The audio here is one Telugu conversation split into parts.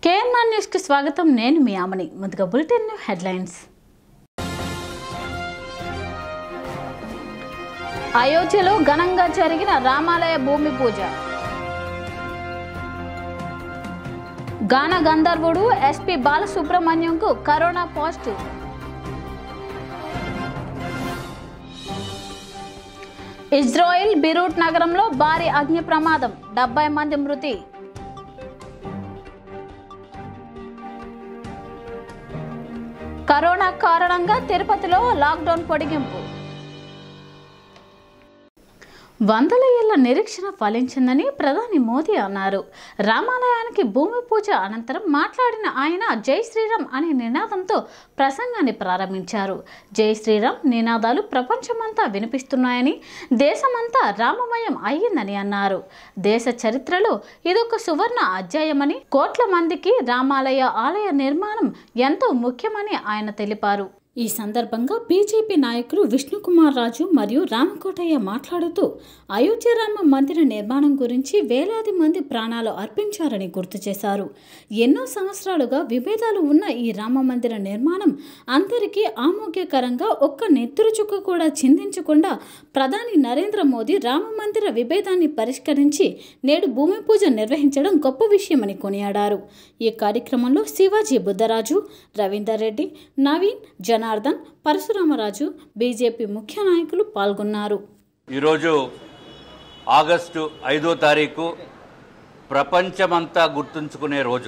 కేఎన్ఆర్ న్యూస్కి స్వాగతం నేను మీ ఆమని ముందుగా బులెటిన్ హెడ్లైన్స్ అయోధ్యలో ఘనంగా జరిగిన రామాలయ భూమి పూజ గాన గంధర్వుడు ఎస్పీ బాలసుబ్రహ్మణ్యంకు కరోనా పాజిటివ్ ఇజ్రాయిల్ బిరూట్ నగరంలో భారీ అగ్ని ప్రమాదం డెబ్బై మంది మృతి కరోనా కారణంగా తిరుపతిలో లాక్డౌన్ పొడిగింపు వందల ఏళ్ల నిరీక్షణ ఫలించిందని ప్రధాని మోదీ అన్నారు రామాలయానికి భూమి పూజ అనంతరం మాట్లాడిన ఆయన జై శ్రీరామ్ అనే నినాదంతో ప్రసంగాన్ని ప్రారంభించారు జై శ్రీరామ్ నినాదాలు ప్రపంచమంతా వినిపిస్తున్నాయని దేశమంతా రామమయం అయ్యిందని అన్నారు దేశ చరిత్రలో ఇదొక సువర్ణ అధ్యాయమని కోట్ల మందికి రామాలయ ఆలయ నిర్మాణం ఎంతో ముఖ్యమని ఆయన తెలిపారు ఈ సందర్భంగా బీజేపీ నాయకులు విష్ణుకుమార్ రాజు మరియు రామకోటయ్య మాట్లాడుతూ అయోధ్య రామ మందిర నిర్మాణం గురించి వేలాది మంది ప్రాణాలు అర్పించారని గుర్తు చేశారు ఎన్నో సంవత్సరాలుగా విభేదాలు ఉన్న ఈ రామ మందిర నిర్మాణం అందరికీ ఆమోగ్యకరంగా ఒక్క నెత్తురు చుక్క కూడా చిందించకుండా ప్రధాని నరేంద్ర మోదీ రామ మందిర విభేదాన్ని పరిష్కరించి నేడు భూమి పూజ నిర్వహించడం గొప్ప విషయమని కొనియాడారు ఈ కార్యక్రమంలో శివాజీ బుద్ధరాజు రవీందర్ రెడ్డి నవీన్ జనార్దన్ పరశురామరాజు బీజేపీ ముఖ్య నాయకులు పాల్గొన్నారు ఈరోజు ఆగస్టు ఐదో తారీఖు ప్రపంచమంతా గుర్తుంచుకునే రోజు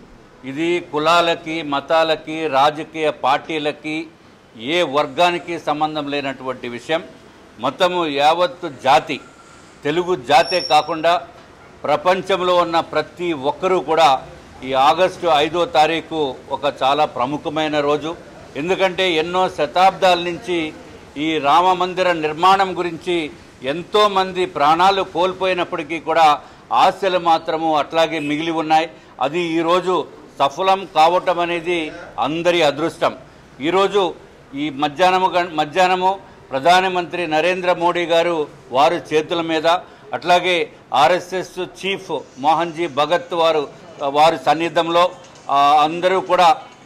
ఇది కులాలకి మతాలకి రాజకీయ పార్టీలకి ఏ వర్గానికి సంబంధం లేనటువంటి విషయం మొత్తము యావత్తు జాతి తెలుగు జాతే కాకుండా ప్రపంచంలో ఉన్న ప్రతి ఒక్కరూ కూడా ఈ ఆగస్టు ఐదో తారీఖు ఒక చాలా ప్రముఖమైన రోజు ఎందుకంటే ఎన్నో శతాబ్దాల నుంచి ఈ రామ మందిర నిర్మాణం గురించి ఎంతోమంది ప్రాణాలు కోల్పోయినప్పటికీ కూడా ఆశలు మాత్రము అట్లాగే మిగిలి ఉన్నాయి అది ఈరోజు సఫలం కావటం అనేది అందరి అదృష్టం ఈరోజు ఈ మధ్యాహ్నము గం- మధ్యాహ్నము ప్రధానమంత్రి నరేంద్ర మోడీ గారు వారి చేతుల మీద అట్లాగే ఆర్ఎస్ఎస్ చీఫ్ మోహన్జీ భగత్ వారు వారి సన్నిధంలో ఆ, అందరూ కూడా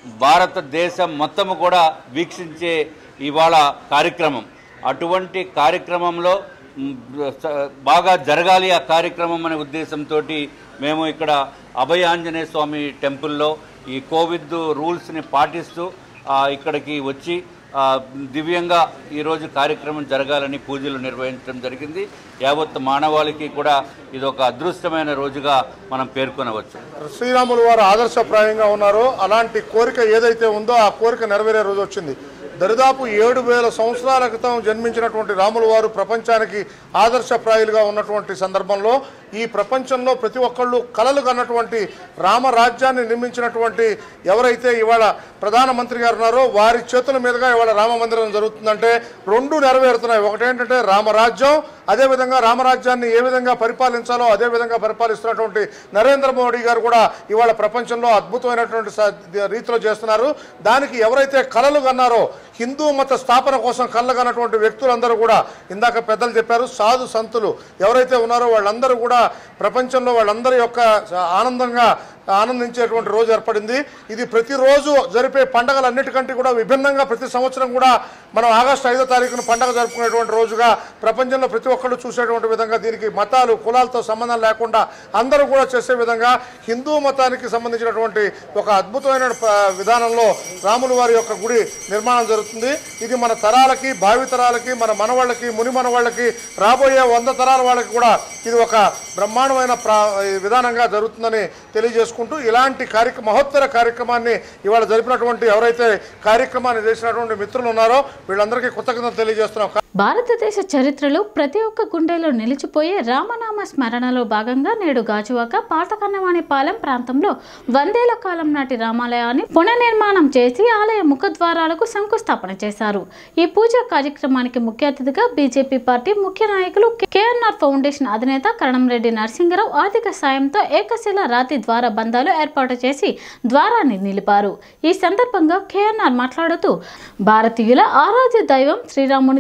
భారతదేశం మొత్తము కూడా వీక్షించే ఇవాళ కార్యక్రమం అటువంటి కార్యక్రమంలో మ్, స- బాగా జరగాలి ఆ కార్యక్రమం అనే ఉద్దేశంతో మేము ఇక్కడ అభయ ఆంజనేయ స్వామి టెంపుల్లో ఈ కోవిడ్ రూల్స్ని పాటిస్తూ ఆ, ఇక్కడికి వచ్చి ఆ, దివ్యంగా ఈరోజు కార్యక్రమం జరగాలని పూజలు నిర్వహించడం జరిగింది యావత్ మానవాళికి కూడా ఇది ఒక అదృష్టమైన రోజుగా మనం పేర్కొనవచ్చు శ్రీరాములు వారు ఆదర్శప్రాయంగా ఉన్నారో అలాంటి కోరిక ఏదైతే ఉందో ఆ కోరిక నెరవేరే రోజు వచ్చింది దరిదాపు ఏడు వేల సంవత్సరాల క్రితం జన్మించినటువంటి రాములు వారు ప్రపంచానికి ఆదర్శప్రాయులుగా ఉన్నటువంటి సందర్భంలో ఈ ప్రపంచంలో ప్రతి ఒక్కళ్ళు కలలు కన్నటువంటి రామరాజ్యాన్ని నిర్మించినటువంటి ఎవరైతే ఇవాళ ప్రధానమంత్రి గారు ఉన్నారో వారి చేతుల మీదుగా ఇవాళ రామ మందిరం జరుగుతుందంటే రెండు నెరవేరుతున్నాయి ఒకటేంటంటే రామరాజ్యం అదేవిధంగా రామరాజ్యాన్ని ఏ విధంగా పరిపాలించాలో అదే విధంగా పరిపాలిస్తున్నటువంటి నరేంద్ర మోడీ గారు కూడా ఇవాళ ప్రపంచంలో అద్భుతమైనటువంటి స- రీతిలో చేస్తున్నారు దానికి ఎవరైతే కలలు కన్నారో హిందూ మత స్థాపన కోసం కళ్ళగన్నటువంటి వ్యక్తులందరూ కూడా ఇందాక పెద్దలు చెప్పారు సాధు సంతులు ఎవరైతే ఉన్నారో వాళ్ళందరూ కూడా ప్రపంచంలో వాళ్ళందరి యొక్క ఆనందంగా ఆనందించేటువంటి రోజు ఏర్పడింది ఇది ప్రతిరోజు జరిపే పండగలన్నిటికంటే కూడా విభిన్నంగా ప్రతి సంవత్సరం కూడా మనం ఆగస్టు ఐదో తారీఖున పండగ జరుపుకునేటువంటి రోజుగా ప్రపంచంలో ప్రతి ఒక్కళ్ళు చూసేటువంటి విధంగా దీనికి మతాలు కులాలతో సంబంధం లేకుండా అందరూ కూడా చేసే విధంగా హిందూ మతానికి సంబంధించినటువంటి ఒక అద్భుతమైన ప- విధానంలో రాముల వారి యొక్క గుడి నిర్మాణం జరుగుతుంది ఇది మన తరాలకి భావి తరాలకి మన మనవాళ్ళకి ముని మనవాళ్ళకి రాబోయే వంద తరాల వాళ్ళకి కూడా ఇది ఒక బ్రహ్మాండమైన ప్రా విధానంగా జరుగుతుందని తెలియజేసుకుంటూ ఇలాంటి కార్యక్రమ మహోత్తర కార్యక్రమాన్ని ఇవాళ జరిపినటువంటి ఎవరైతే కార్యక్రమాన్ని చేసినటువంటి మిత్రులు ఉన్నారో వీళ్ళందరికీ కృతజ్ఞతలు తెలియజేస్తున్నాం భారతదేశ చరిత్రలో ప్రతి ఒక్క గుండెలో నిలిచిపోయే రామనామ స్మరణలో భాగంగా నేడు గాజువాక పాతకన్నవాణిపాలెం ప్రాంతంలో వందేళ్ల కాలం నాటి రామాలయాన్ని పునర్నిర్మాణం చేసి ఆలయ ముఖద్వారాలకు శంకుస్థాపన చేశారు ఈ పూజా కార్యక్రమానికి ముఖ్య అతిథిగా బీజేపీ పార్టీ ముఖ్య నాయకులు కేఎన్ఆర్ ఫౌండేషన్ అధినేత కరణంరెడ్డి నరసింగరావు ఆర్థిక సాయంతో ఏకశిల రాతి ద్వార బంధాలు ఏర్పాటు చేసి ద్వారాన్ని నిలిపారు ఈ సందర్భంగా కేఎన్ఆర్ మాట్లాడుతూ భారతీయుల ఆరాధ్య దైవం శ్రీరాముని జన్మస్థానం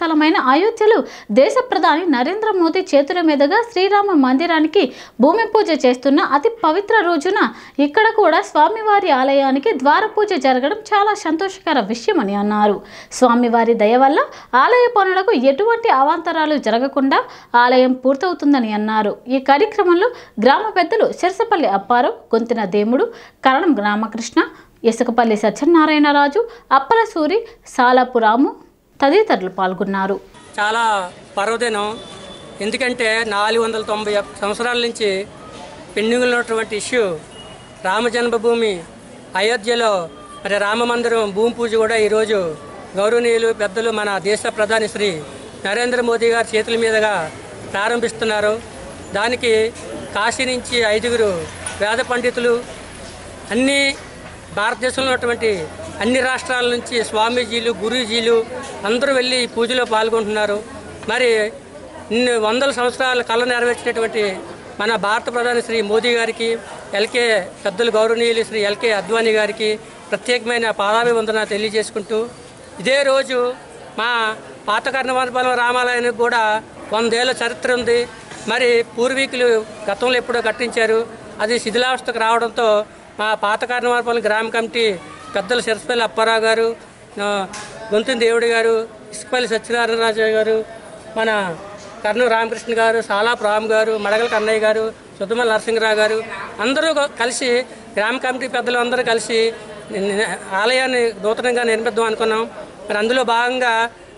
పుణ్యస్థలమైన అయోధ్యలో దేశ ప్రధాని నరేంద్ర మోదీ చేతుల మీదుగా శ్రీరామ మందిరానికి భూమి పూజ చేస్తున్న అతి పవిత్ర రోజున ఇక్కడ కూడా స్వామివారి ఆలయానికి ద్వార పూజ జరగడం చాలా సంతోషకర విషయమని అన్నారు స్వామివారి దయ వల్ల ఆలయ పనులకు ఎటువంటి అవాంతరాలు జరగకుండా ఆలయం పూర్తవుతుందని అన్నారు ఈ కార్యక్రమంలో గ్రామ పెద్దలు సిరసపల్లి అప్పారావు గొంతిన దేముడు కరణం రామకృష్ణ ఇసుకపల్లి సత్యనారాయణరాజు అప్పలసూరి సాలపు రాము తదితరులు పాల్గొన్నారు చాలా పర్వదినం ఎందుకంటే నాలుగు వందల తొంభై ఒక్క సంవత్సరాల నుంచి పెండింగ్లో ఉన్నటువంటి ఇష్యూ రామ జన్మభూమి అయోధ్యలో మరి రామ మందిరం భూమి పూజ కూడా ఈరోజు గౌరవనీయులు పెద్దలు మన దేశ ప్రధాని శ్రీ నరేంద్ర మోదీ గారి చేతుల మీదుగా ప్రారంభిస్తున్నారు దానికి కాశీ నుంచి ఐదుగురు వేద పండితులు అన్ని భారతదేశంలో ఉన్నటువంటి అన్ని రాష్ట్రాల నుంచి స్వామీజీలు గురూజీలు అందరూ వెళ్ళి ఈ పూజలో పాల్గొంటున్నారు మరి ఇన్ని వందల సంవత్సరాల కళ నెరవేర్చినటువంటి మన భారత ప్రధాని శ్రీ మోదీ గారికి ఎల్కే పెద్దలు గౌరవనీయులు శ్రీ ఎల్కే అద్వానీ గారికి ప్రత్యేకమైన పాదాభివందన తెలియజేసుకుంటూ ఇదే రోజు మా పాత కర్ణవనపాలెం రామాలయానికి కూడా వందేళ్ల చరిత్ర ఉంది మరి పూర్వీకులు గతంలో ఎప్పుడో కట్టించారు అది శిథిలావస్థకు రావడంతో మా పాత కర్ణవనపాలెం గ్రామ కమిటీ పెద్దలు సిరసపల్లి అప్పారావు గారు ఆ, గొంతుని దేవుడి గారు ఇసుకపల్లి సత్యనారాయణరాజు గారు మన కర్నూలు రామకృష్ణ గారు సాలాపు రామ్ గారు మడగల కన్నయ్య గారు సుద్దమల నరసింహరావు గారు అందరూ కలిసి గ్రామ కమిటీ పెద్దలు అందరూ కలిసి ని- ని- ఆలయాన్ని నూతనంగా నిర్మిద్దాం అనుకున్నాం మరి అందులో భాగంగా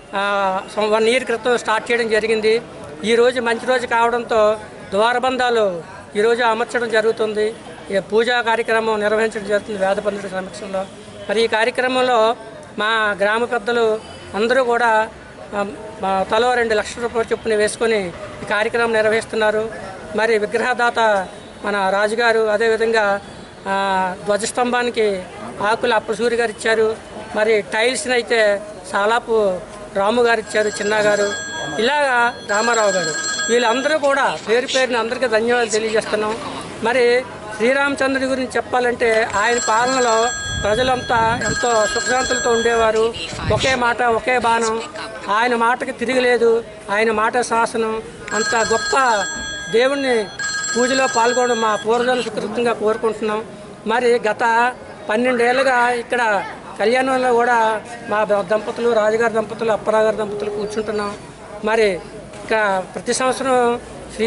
వన్ ఇయర్ క్రితం స్టార్ట్ చేయడం జరిగింది ఈ రోజు మంచి రోజు కావడంతో ద్వారబంధాలు ఈరోజు అమర్చడం జరుగుతుంది ఈ పూజా కార్యక్రమం నిర్వహించడం జరుగుతుంది వేద పండితుల సమక్షంలో మరి ఈ కార్యక్రమంలో మా గ్రామ పెద్దలు అందరూ కూడా ఆ, మా తలో రెండు లక్షల రూపాయల చొప్పున వేసుకొని ఈ కార్యక్రమం నిర్వహిస్తున్నారు మరి విగ్రహదాత మన రాజుగారు అదేవిధంగా ఆ, ధ్వజస్తంభానికి ఆకులు అప్పసూరి గారు ఇచ్చారు మరి టైల్స్ని అయితే సాలాపు రాము గారు ఇచ్చారు చిన్న గారు ఇలాగా రామారావు గారు వీళ్ళందరూ కూడా పేరు పేరుని అందరికీ ధన్యవాదాలు తెలియజేస్తున్నాం మరి శ్రీరామచంద్రుడి గురించి చెప్పాలంటే ఆయన పాలనలో ప్రజలంతా ఎంతో సుఖశాంతులతో ఉండేవారు ఒకే మాట ఒకే బాణం ఆయన మాటకి తిరగలేదు ఆయన మాట శాసనం అంత గొప్ప దేవుణ్ణి పూజలో పాల్గొనడం మా పూర్వజన సుకృతంగా కోరుకుంటున్నాం మరి గత పన్నెండేళ్ళుగా ఇక్కడ కళ్యాణంలో కూడా మా దంపతులు రాజుగారి దంపతులు అప్పరావు గారి దంపతులు కూర్చుంటున్నాం మరి ఇక్కడ ప్రతి సంవత్సరం శ్రీ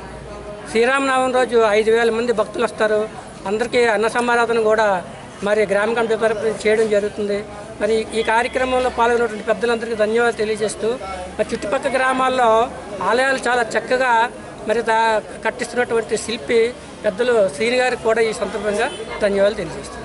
శ్రీరామనవమి రోజు ఐదు వేల మంది భక్తులు వస్తారు అందరికీ అన్న సమారాధన కూడా మరి గ్రామ కమిటీ తరపున చేయడం జరుగుతుంది మరి ఈ కార్యక్రమంలో పాల్గొన్నటువంటి పెద్దలందరికీ ధన్యవాదాలు తెలియజేస్తూ మరి చుట్టుపక్కల గ్రామాల్లో ఆలయాలు చాలా చక్కగా మరి దా కట్టిస్తున్నటువంటి శిల్పి పెద్దలు శ్రీని గారికి కూడా ఈ సందర్భంగా ధన్యవాదాలు తెలియజేస్తున్నాను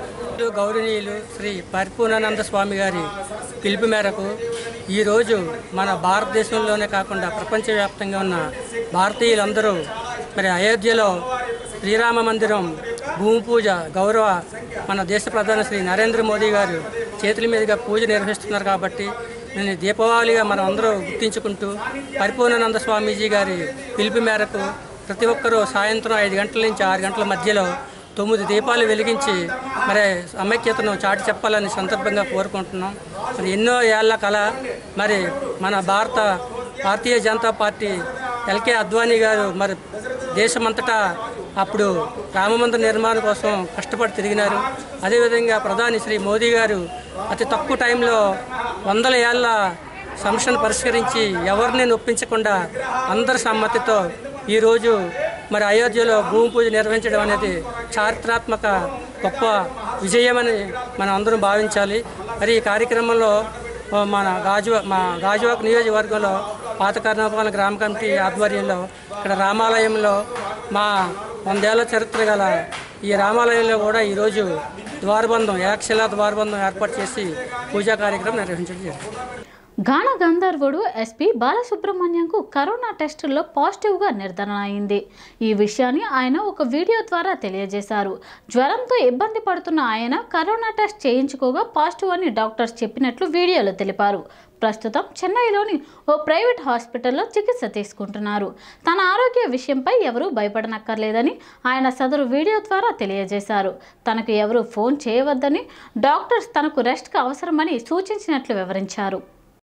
గౌరవనీయులు శ్రీ పరిపూర్ణానంద స్వామి గారి పిలుపు మేరకు ఈరోజు మన భారతదేశంలోనే కాకుండా ప్రపంచవ్యాప్తంగా ఉన్న భారతీయులందరూ మరి అయోధ్యలో శ్రీరామ మందిరం భూమి పూజ గౌరవ మన దేశ ప్రధాని శ్రీ నరేంద్ర మోదీ గారు చేతుల మీదుగా పూజ నిర్వహిస్తున్నారు కాబట్టి నేను దీపావళిగా మనం అందరూ గుర్తించుకుంటూ పరిపూర్ణానంద స్వామీజీ గారి పిలుపు మేరకు ప్రతి ఒక్కరూ సాయంత్రం ఐదు గంటల నుంచి ఆరు గంటల మధ్యలో తొమ్మిది దీపాలు వెలిగించి మరి సమైక్యతను చాటి చెప్పాలని సందర్భంగా కోరుకుంటున్నాం మరి ఎన్నో ఏళ్ల కళ మరి మన భారత భారతీయ జనతా పార్టీ ఎల్కే అద్వానీ గారు మరి దేశమంతటా అప్పుడు రామమందిర నిర్మాణం కోసం కష్టపడి తిరిగినారు అదేవిధంగా ప్రధాని శ్రీ మోదీ గారు అతి తక్కువ టైంలో వందల ఏళ్ళ సమస్యను పరిష్కరించి ఎవరిని నొప్పించకుండా అందరి సమ్మతితో ఈరోజు మరి అయోధ్యలో భూమి పూజ నిర్వహించడం అనేది చారిత్రాత్మక గొప్ప విజయమని మనం అందరం భావించాలి మరి ఈ కార్యక్రమంలో ఆ, మన గాజు మా గాజువాక నియోజకవర్గంలో పాత కర్ణాపాలెం గ్రామ కమిటీ ఆధ్వర్యంలో ఇక్కడ రామాలయంలో మా వందేళ్ల చరిత్ర గల ఈ రామాలయంలో కూడా ఈరోజు ద్వారబంధం ఏకశిలా ద్వారబంధం ఏర్పాటు చేసి పూజా కార్యక్రమం నిర్వహించడం జరిగింది గాన గంధర్వుడు ఎస్పీ బాలసుబ్రహ్మణ్యంకు కరోనా టెస్టుల్లో పాజిటివ్గా నిర్ధారణ అయింది ఈ విషయాన్ని ఆయన ఒక వీడియో ద్వారా తెలియజేశారు జ్వరంతో ఇబ్బంది పడుతున్న ఆయన కరోనా టెస్ట్ చేయించుకోగా పాజిటివ్ అని డాక్టర్స్ చెప్పినట్లు వీడియోలో తెలిపారు ప్రస్తుతం చెన్నైలోని ఓ ప్రైవేట్ హాస్పిటల్లో చికిత్స తీసుకుంటున్నారు తన ఆరోగ్య విషయంపై ఎవరూ భయపడనక్కర్లేదని ఆయన సదరు వీడియో ద్వారా తెలియజేశారు తనకు ఎవరూ ఫోన్ చేయవద్దని డాక్టర్స్ తనకు రెస్ట్కి అవసరమని సూచించినట్లు వివరించారు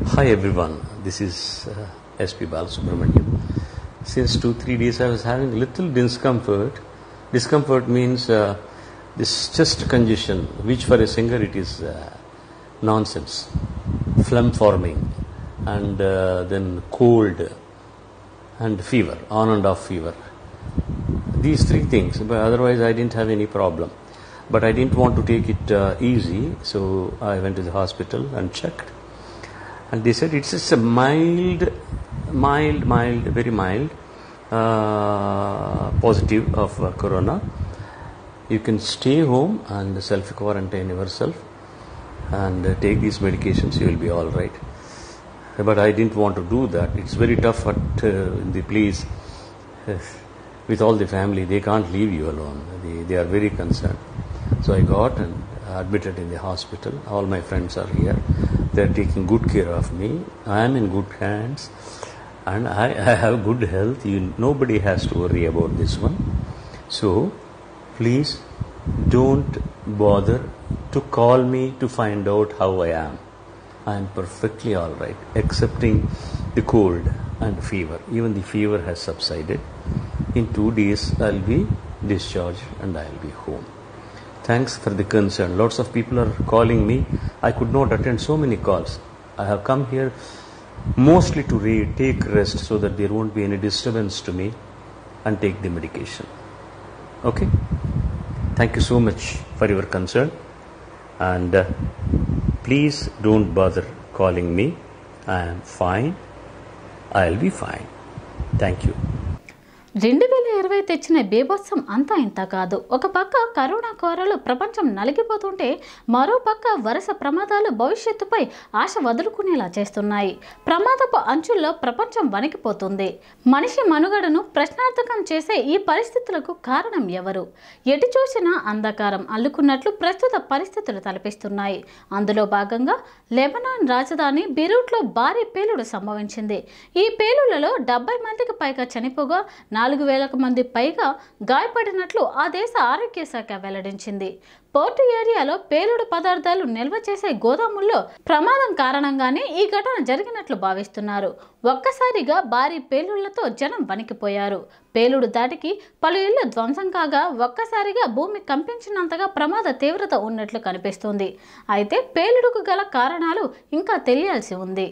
Hi everyone, this is uh, SP Balasubramaniam. Since two, three days I was having little discomfort. Discomfort means uh, this chest congestion, which for a singer it is uh, nonsense. Phlegm forming and uh, then cold and fever, on and off fever. These three things, but otherwise I didn't have any problem. But I didn't want to take it uh, easy, so I went to the hospital and checked and they said it's just a mild, mild, mild, very mild uh, positive of uh, corona. You can stay home and self quarantine yourself and uh, take these medications. You will be all right. But I didn't want to do that. It's very tough at uh, in the place with all the family. They can't leave you alone. They, they are very concerned. So I got and admitted in the hospital. All my friends are here. They are taking good care of me. I am in good hands, and I, I have good health. You, nobody has to worry about this one. So, please don't bother to call me to find out how I am. I am perfectly all right, excepting the cold and fever. Even the fever has subsided. In two days, I'll be discharged and I'll be home. Thanks for the concern. Lots of people are calling me. I could not attend so many calls. I have come here mostly to re- take rest so that there won't be any disturbance to me and take the medication. Okay? Thank you so much for your concern. And uh, please don't bother calling me. I am fine. I'll be fine. Thank you. రెండు వేల ఇరవై తెచ్చిన బీభత్సం అంతా ఇంత కాదు ఒక పక్క కరోనా కోరలు ప్రపంచం నలిగిపోతుంటే మరో పక్క వరుస ప్రమాదాలు భవిష్యత్తుపై ఆశ వదులుకునేలా చేస్తున్నాయి ప్రమాదపు అంచుల్లో ప్రపంచం వణికిపోతుంది మనిషి మనుగడను ప్రశ్నార్థకం చేసే ఈ పరిస్థితులకు కారణం ఎవరు ఎటు చూసినా అంధకారం అల్లుకున్నట్లు ప్రస్తుత పరిస్థితులు తలపిస్తున్నాయి అందులో భాగంగా లెబనాన్ రాజధాని బీరూట్లో భారీ పేలుడు సంభవించింది ఈ పేలుళ్లలో డెబ్బై మందికి పైగా చనిపోగా నాలుగు వేలకు మంది పైగా గాయపడినట్లు ఆ దేశ ఆరోగ్య శాఖ వెల్లడించింది పోర్టు ఏరియాలో పేలుడు పదార్థాలు నిల్వ చేసే గోదాముల్లో ప్రమాదం కారణంగానే ఈ ఘటన జరిగినట్లు భావిస్తున్నారు ఒక్కసారిగా భారీ పేలుళ్లతో జనం వణికిపోయారు పేలుడు దాటికి పలు ఇళ్లు ధ్వంసం కాగా ఒక్కసారిగా భూమి కంపించినంతగా ప్రమాద తీవ్రత ఉన్నట్లు కనిపిస్తుంది అయితే పేలుడుకు గల కారణాలు ఇంకా తెలియాల్సి ఉంది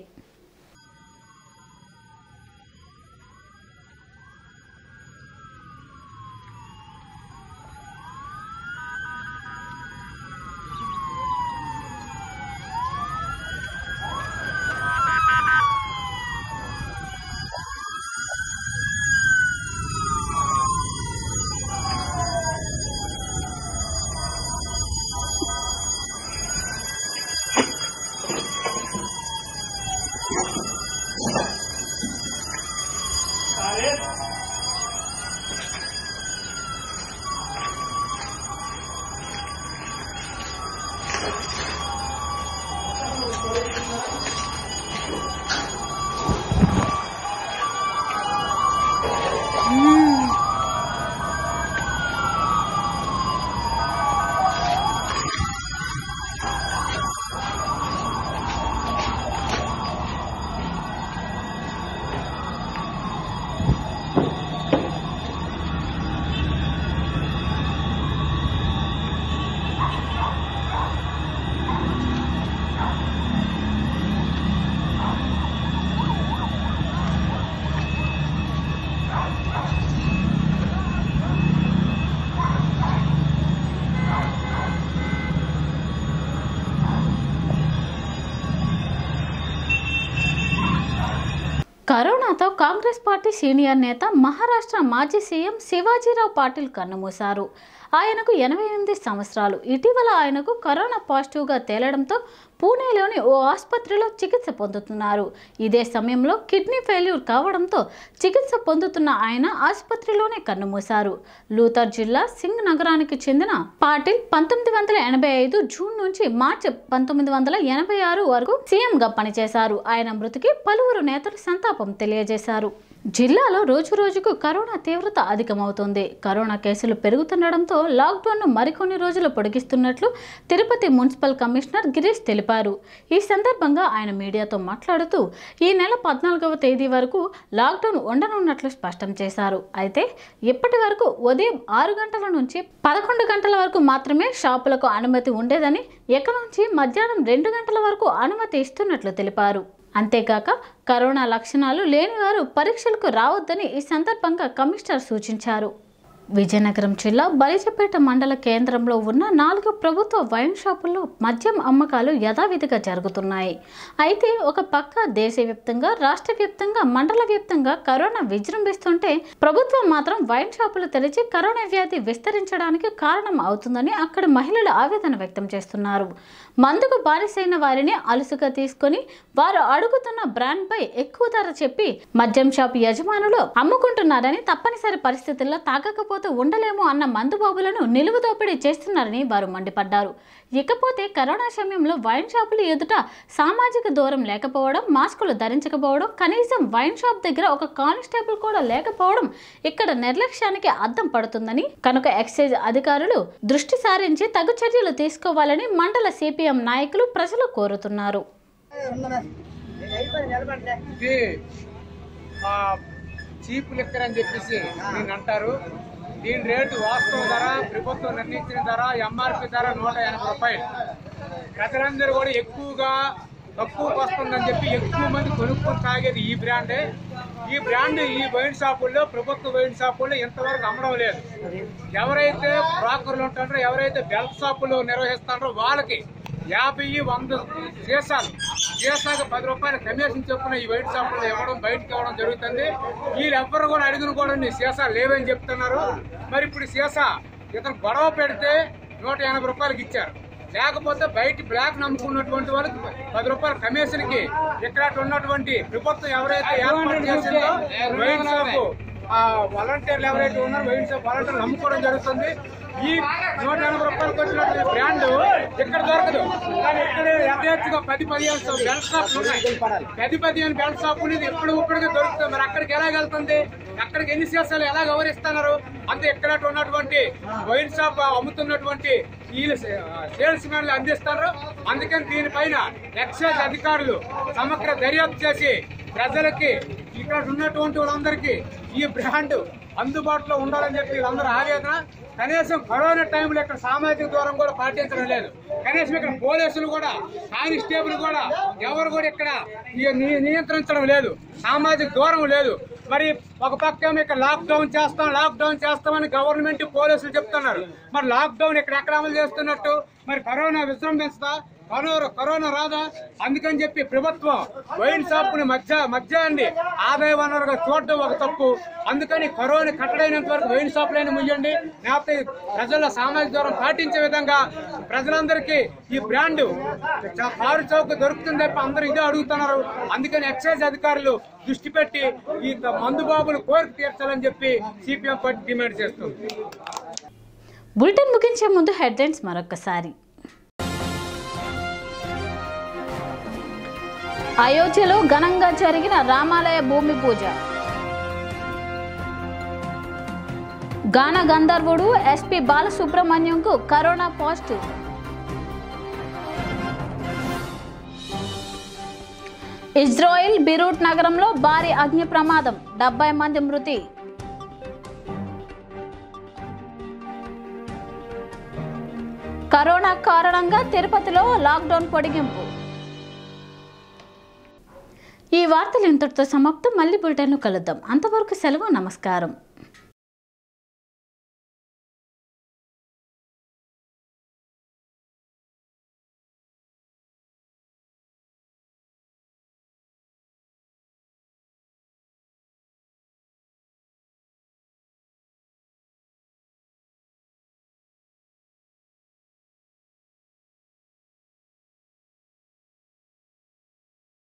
కరోనాతో కాంగ్రెస్ పార్టీ సీనియర్ నేత మహారాష్ట్ర మాజీ సీఎం శివాజీరావు పాటిల్ కన్నుమూశారు ఆయనకు ఎనభై ఎనిమిది సంవత్సరాలు ఇటీవల ఆయనకు కరోనా పాజిటివ్గా తేలడంతో పూణేలోని ఓ ఆసుపత్రిలో చికిత్స పొందుతున్నారు ఇదే సమయంలో కిడ్నీ ఫెయిల్యూర్ కావడంతో చికిత్స పొందుతున్న ఆయన ఆసుపత్రిలోనే కన్నుమూశారు లూథర్ జిల్లా సింగ్ నగరానికి చెందిన పాటిల్ పంతొమ్మిది వందల ఎనభై ఐదు జూన్ నుంచి మార్చి పంతొమ్మిది వందల ఎనభై ఆరు వరకు సీఎంగా పనిచేశారు ఆయన మృతికి పలువురు నేతలు సంతాపం తెలియజేశారు జిల్లాలో రోజు రోజుకు కరోనా తీవ్రత అధికమవుతోంది కరోనా కేసులు పెరుగుతుండడంతో లాక్డౌన్ను మరికొన్ని రోజులు పొడిగిస్తున్నట్లు తిరుపతి మున్సిపల్ కమిషనర్ గిరీష్ తెలిపారు ఈ సందర్భంగా ఆయన మీడియాతో మాట్లాడుతూ ఈ నెల పద్నాలుగవ తేదీ వరకు లాక్డౌన్ ఉండనున్నట్లు స్పష్టం చేశారు అయితే ఇప్పటి వరకు ఉదయం ఆరు గంటల నుంచి పదకొండు గంటల వరకు మాత్రమే షాపులకు అనుమతి ఉండేదని ఇక నుంచి మధ్యాహ్నం రెండు గంటల వరకు అనుమతి ఇస్తున్నట్లు తెలిపారు అంతేకాక కరోనా లక్షణాలు లేని వారు పరీక్షలకు రావద్దని ఈ సందర్భంగా కమిషనర్ సూచించారు విజయనగరం జిల్లా బలిజపేట మండల కేంద్రంలో ఉన్న నాలుగు ప్రభుత్వ వైన్ షాపుల్లో మద్యం అమ్మకాలు యథావిధిగా జరుగుతున్నాయి అయితే ఒక పక్క దేశవ్యాప్తంగా రాష్ట్ర వ్యాప్తంగా మండల వ్యాప్తంగా కరోనా విజృంభిస్తుంటే ప్రభుత్వం మాత్రం వైన్ షాపులు తెరిచి కరోనా వ్యాధి విస్తరించడానికి కారణం అవుతుందని అక్కడ మహిళలు ఆవేదన వ్యక్తం చేస్తున్నారు మందుకు బానిసైన వారిని అలుసుగా తీసుకొని వారు అడుగుతున్న బ్రాండ్ పై ఎక్కువ ధర చెప్పి మద్యం షాప్ యజమానులు అమ్ముకుంటున్నారని తప్పనిసరి పరిస్థితుల్లో తాగకపోతే ఉండలేము అన్న మందుబాబులను నిలువు దోపిడీ చేస్తున్నారని వారు మండిపడ్డారు ఇకపోతే కరోనా సమయంలో వైన్ షాపులు ఎదుట సామాజిక దూరం లేకపోవడం మాస్కులు ధరించకపోవడం కనీసం వైన్ షాప్ దగ్గర ఒక కానిస్టేబుల్ కూడా లేకపోవడం ఇక్కడ నిర్లక్ష్యానికి అద్దం పడుతుందని కనుక ఎక్సైజ్ అధికారులు దృష్టి సారించి తగు చర్యలు తీసుకోవాలని మండల సిపిఎం నాయకులు ప్రజలు కోరుతున్నారు ఇది ఆ, చీప్ లిక్కర్ అని చెప్పేసి దీన్ని అంటారు దీని రేటు వాస్తవ ధర ప్రభుత్వం నిర్ణయించిన ధర ఎంఆర్పి ధర నూట ఎనభై రూపాయలు ప్రజలందరూ కూడా ఎక్కువగా తక్కువకు వస్తుందని చెప్పి ఎక్కువ మంది కొనుక్కొని తాగేది ఈ బ్రాండే ఈ బ్రాండ్ ఈ వైన్ షాపుల్లో ప్రభుత్వ వైన్ షాపుల్లో ఇంతవరకు అమ్మడం లేదు ఎవరైతే బ్రోకర్లు ఉంటారో ఎవరైతే బెల్ట్ షాపులు నిర్వహిస్తారో వాళ్ళకి యాభై వంద సీసాలు సీసాకు పది రూపాయల కమిషన్ చొప్పున ఈ వైట్ షాపుల్లో ఇవ్వడం బయటకు ఇవ్వడం జరుగుతుంది వీళ్ళు ఎవ్వరు కూడా అడిగిన కూడా నీ సీసా లేవని చెప్తున్నారు మరి ఇప్పుడు సీసా ఇతను గొడవ పెడితే నూట ఎనభై రూపాయలకి ఇచ్చారు లేకపోతే బయట బ్లాక్ నమ్ముకున్నటువంటి వాళ్ళకి పది రూపాయల కమిషన్ కి ఇక్కడ ఉన్నటువంటి ప్రభుత్వం ఎవరైతే ఏర్పాటు చేసిందో వైన్ షాపు ఆ వాలంటీర్లు ఎవరైతే ఉన్నారో వైన్ షాప్ వాలంటీర్లు నమ్ముకోవడం జరుగుతుంది ఈ నూట ఎనభై రూపాయలకు వచ్చినటువంటి బ్రాండ్ ఇక్కడ దొరకదు కానీ ఇక్కడ యథేచ్ఛగా పది పదిహేను షాప్ బెల్ట్ షాపులు ఉన్నాయి పది పదిహేను బెల్ట్ షాపులు ఇది ఎప్పుడు ఇప్పటికే దొరుకుతుంది మరి అక్కడికి ఎలా వెళ్తుంది అక్కడికి ఎన్ని సీసాలు ఎలా గౌరవిస్తున్నారు అంతే ఇక్కడ ఉన్నటువంటి వైన్ షాప్ అమ్ముతున్నటువంటి వీళ్ళు సేల్స్ మ్యాన్లు అందిస్తారు అందుకని దీనిపైన ఎక్సైజ్ అధికారులు సమగ్ర దర్యాప్తు చేసి ప్రజలకి ఇక్కడ ఉన్నటువంటి వాళ్ళందరికీ ఈ బ్రాండ్ అందుబాటులో ఉండాలని చెప్పి వీళ్ళందరూ ఆవేదన కనీసం కరోనా టైంలో ఇక్కడ సామాజిక దూరం కూడా పాటించడం లేదు కనీసం ఇక్కడ పోలీసులు కూడా కానిస్టేబుల్ కూడా ఎవరు కూడా ఇక్కడ ఈ ని- నియంత్రించడం లేదు సామాజిక దూరం లేదు మరి ఒక పక్క ఏమో ఇక్కడ లాక్ డౌన్ చేస్తాం లాక్ డౌన్ చేస్తామని గవర్నమెంట్ పోలీసులు చెప్తున్నారు మరి లాక్ డౌన్ ఇక్కడ ఎక్కడ అమలు చేస్తున్నట్టు మరి కరోనా విజృంభిస్తా కరోనా కరోనా రాదా అందుకని చెప్పి ప్రభుత్వం వైన్ షాపుని మధ్య మధ్యాన్ని ఆదాయ వనరుగా చూడడం ఒక తప్పు అందుకని కరోనా కట్టడైనంత వరకు వైన్ షాపులైన ముయ్యండి లేకపోతే ప్రజల సామాజిక దూరం పాటించే విధంగా ప్రజలందరికీ ఈ బ్రాండ్ చ- కారు చౌక దొరుకుతుంది తప్ప అందరూ ఇదే అడుగుతున్నారు అందుకని ఎక్సైజ్ అధికారులు దృష్టి పెట్టి ఈ మందు బాబులు కోరిక తీర్చాలని చెప్పి సిపిఎం పార్టీ డిమాండ్ చేస్తుంది బులెటిన్ ముగించే ముందు హెడ్లైన్స్ మరొకసారి అయోధ్యలో ఘనంగా జరిగిన రామాలయ భూమి పూజ గాన గంధర్వుడు ఎస్పీ బాలసుబ్రహ్మణ్యంకు కరోనా పాజిటివ్ ఇజ్రాయిల్ బిరూట్ నగరంలో భారీ అగ్ని ప్రమాదం డెబ్బై మంది మృతి కరోనా కారణంగా తిరుపతిలో లాక్డౌన్ పొడిగింపు ఈ వార్తలు ఇంతటితో సమాప్తం మళ్ళీ బులెటిన్లో కలుద్దాం అంతవరకు సెలవు నమస్కారం